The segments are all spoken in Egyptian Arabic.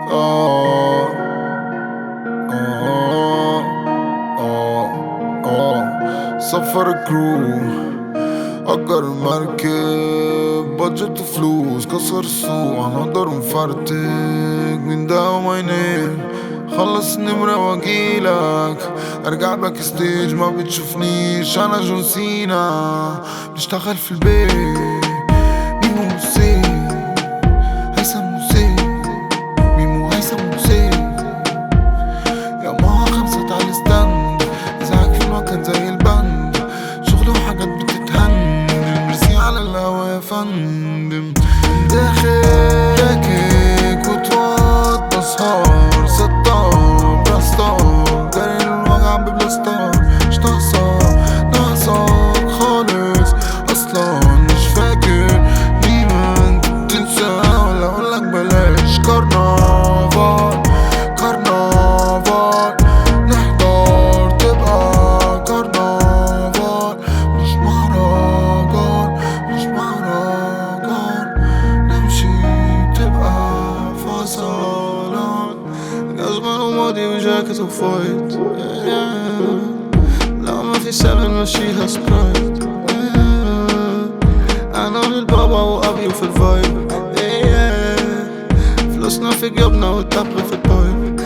آه آه آه آه سفر كرو أجر مركب بادجت فلوس كسر السوق هنقدر نفرتك من ده وما ينام خلص النمرة واجيلك ارجع باك ستيج ما بتشوفنيش انا جون سينا بنشتغل في البيت ميمو حسين هيثم حسين ميمو هيثم حسين يا ما خمسة على الستاند ازعاج في المكان زي البند شغل وحاجات بتتهن ميرسي على الهوا يا فندم داخل شاكك وتوضى سهر ستار بلاستار داري الوجع ببلاستار مش ناقصة ناقصك خالص اصلا مش فاكر دايما تنسى ولا اقولك بلاش كرنفال كرنفال نحضر تبقى كرنفال مش مهرجان مش مهرجان نمشي تبقى فصلان جزمان وماضي وجاكيت وفايت لو ما في سبب مشيها سبرايت انا للبابا وابي وفي الفايب فلوسنا في جيوبنا والتبغ في البايب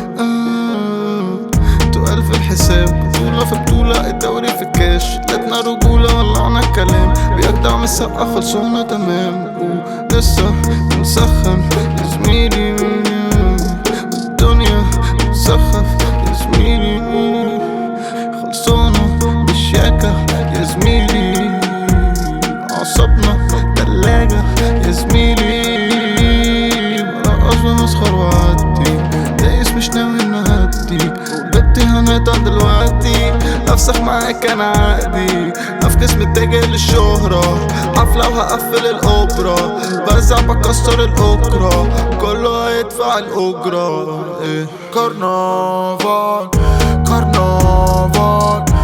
تقال في الحساب بطولة في بطولة الدوري في الكاش لاتنا رجولة ولعنا الكلام بيجدع من السقة خلصونا تمام ولسه بنسخن يا زميلي الدنيا بتسخف يا زميلي خلصونا بالشياكة يا زميلي عصبنا تلاجة يا زميلي برقص بمسخر وعدي دايس مش ناوي اني هدي بنتي هنقطع دلوقتي افسخ معاك انا عقدي افكس متجه للشهرة حفلة وهقفل الاوبرا برزع بكسر الاوكرا كله هيدفع الاجرة إيه. كرنفال كرنفال